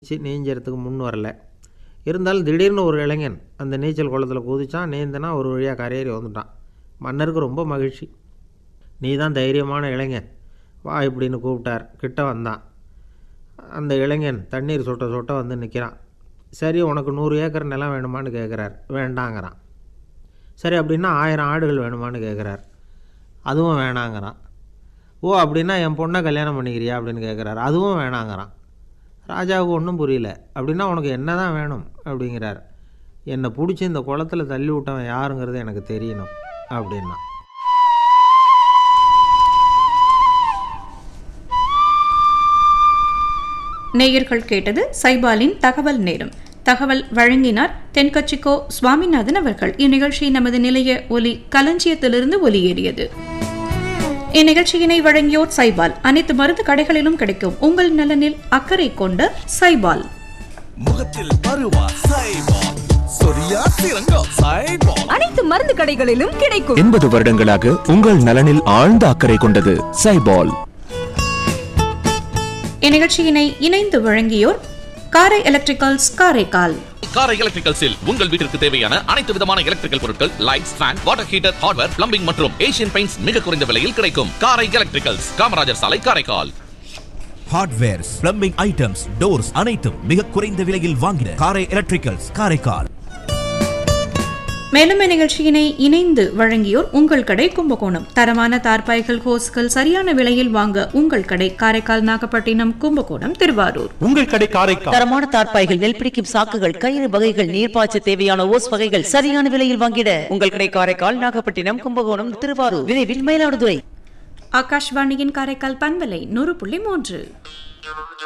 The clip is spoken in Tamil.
சி நீஞ்சறதுக்கு முன் வரல இருந்தாலும் திடீர்னு ஒரு இளைஞன் அந்த நீச்சல் குளத்தில் குதிச்சான் நீந்தினா ஒரு வழியாக கரையேறி வந்துட்டான் மன்னருக்கு ரொம்ப மகிழ்ச்சி நீ தான் தைரியமான இளைஞன் வா இப்படின்னு கூப்பிட்டார் கிட்ட வந்தான் அந்த இளைஞன் தண்ணீர் சொட்ட சொட்ட வந்து நிற்கிறான் சரி உனக்கு நூறு ஏக்கர் நிலம் வேணுமான்னு கேட்குறார் வேண்டாங்கிறான் சரி அப்படின்னா ஆயிரம் ஆடுகள் வேணுமான்னு கேட்குறார் அதுவும் வேணாங்கிறான் ஓ அப்படின்னா என் பொண்ணை கல்யாணம் பண்ணிக்கிறியா அப்படின்னு கேட்குறாரு அதுவும் வேணாங்கிறான் ராஜாவுக்கு ஒன்றும் புரியல அப்படின்னா உனக்கு என்ன தான் வேணும் அப்படிங்கிறார் என்னை பிடிச்சி இந்த குளத்துல தள்ளி விட்டவன் யாருங்கிறது எனக்கு தெரியணும் அப்படின்னா நேயர்கள் கேட்டது சைபாலின் தகவல் நேரம் தகவல் வழங்கினார் தென்கட்சிக்கோ சுவாமிநாதன் அவர்கள் இந்நிகழ்ச்சி நமது நிலைய ஒலி களஞ்சியத்திலிருந்து ஒலியேறியது இந்நிகழ்ச்சியினை வழங்கியோர் சைபால் அனைத்து மருந்து கடைகளிலும் கிடைக்கும் உங்கள் நலனில் அக்கறை கொண்ட சைபால் முகத்தில் பருவா சைபால் சொரியா சிறங்கா சைபால் அனைத்து மருந்து கடைகளிலும் கிடைக்கும் எண்பது வருடங்களாக உங்கள் நலனில் ஆழ்ந்த அக்கறை கொண்டது சைபால் இந்நிகழ்ச்சியினை இணைந்து வழங்கியோர் காரை எலக்ட்ரிக்கல்ஸ் காரைக்கால் காரை எலக்ட்ரிக்கல்ஸில் உங்கள் வீட்டிற்கு தேவையான அனைத்து விதமான எலக்ட்ரிக்கல் பொருட்கள் lights fan water heater hardware plumbing மற்றும் ஏசியன் பெயிண்ட்ஸ் மிக குறைந்த விலையில் கிடைக்கும் காரை எலக்ட்ரிக்கல்ஸ் காமராஜர் சாலை Karaikal hardwares plumbing items doors அனைத்தும் மிக குறைந்த விலையில் வாங்கின காரை எலக்ட்ரிக்கல்ஸ் காரைக்கால் மேலும் இந்நிகழ்ச்சியினை இணைந்து வழங்கியோர் உங்கள் கடை கும்பகோணம் தரமான தார்பாய்கள் ஹோஸ்கள் சரியான விலையில் வாங்க உங்கள் கடை காரைக்கால் நாகப்பட்டினம் கும்பகோணம் திருவாரூர் உங்கள் கடை காரைக்கால் தரமான தார்ப்பாய்கள் நெல் பிடிக்கும் சாக்குகள் கயிறு வகைகள் நீர்ப்பாய்ச்ச தேவையான ஓஸ் வகைகள் சரியான விலையில் வாங்கிட உங்கள் கடை காரைக்கால் நாகப்பட்டினம் கும்பகோணம் திருவாரூர் விரைவில் மயிலாடுதுறை ஆகாஷ்வாணியின் காரைக்கால் பண்பலை நூறு புள்ளி மூன்று